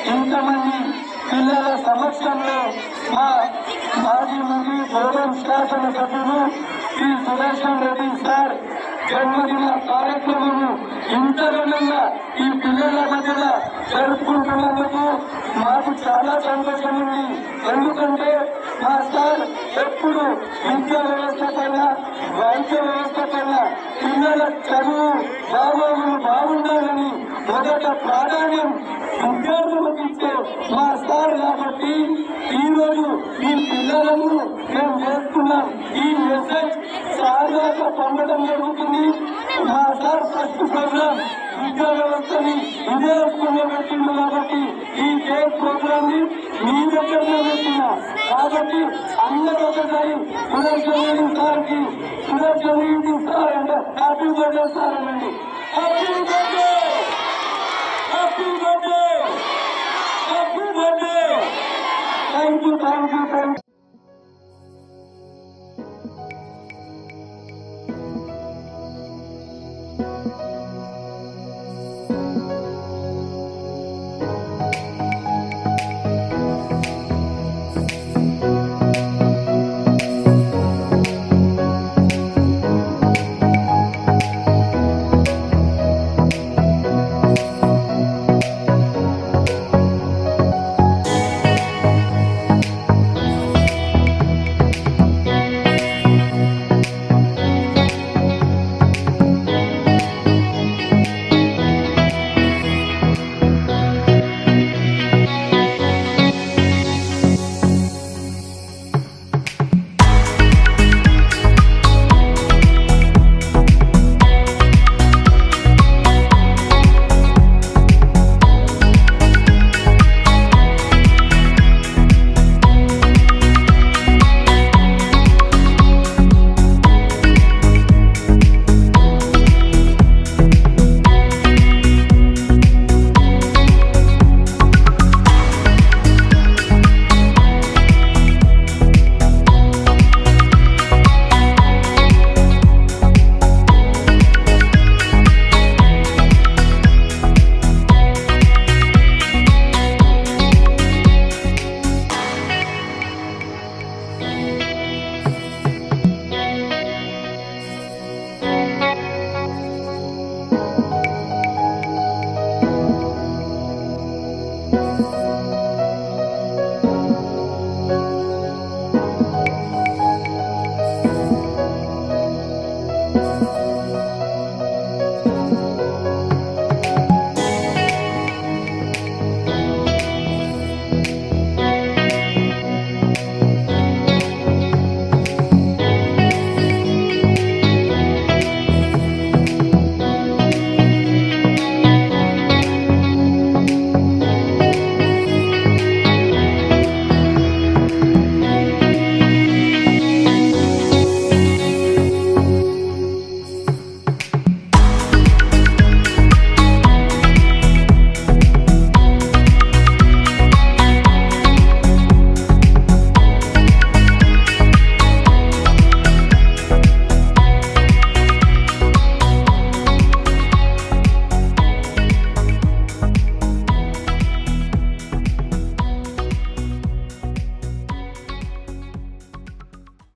ఇంతమంది పిల్లల సమక్షంలో మా మాజీ మంత్రి గౌరవ శాసన సభ్యులు శ్రీ సుదర్శన్ రెడ్డి సార్ జన్మదిన కార్యక్రమము ఇంత ఘనంగా ఈ పిల్లల మధ్యలో జరుపుకుంటున్నందుకు మాకు చాలా సంతోషం ఉంది ఎందుకంటే మా సార్ ఎప్పుడు విద్యా వ్యవస్థ పైన వైద్య వ్యవస్థ పైన పిల్లల చదువు బాగోగులు బాగుండాలని మొదట ప్రాధాన్యం విద్యార్థులకు ఇచ్చే మా సార్ కాబట్టి ఈ రోజు ఈ పిల్లలను మేము చేస్తున్నాం ఈ మెసేజ్ సార్ దాకా పొందడం జరుగుతుంది మా సార్ ఫస్ట్ ప్రోగ్రామ్ విద్యా వ్యవస్థని ఇదే స్కూల్లో పెట్టింది కాబట్టి ఈ డే ప్రోగ్రామ్ ని మీ దగ్గరలో పెట్టిన కాబట్టి అందరూ ఒకసారి సుదర్శన్ సార్ కి సుదర్శన్ సార్ అంటే హ్యాపీ బర్త్డే సార్ అనండి happy birthday happy birthday happy birthday thank you thank you thank you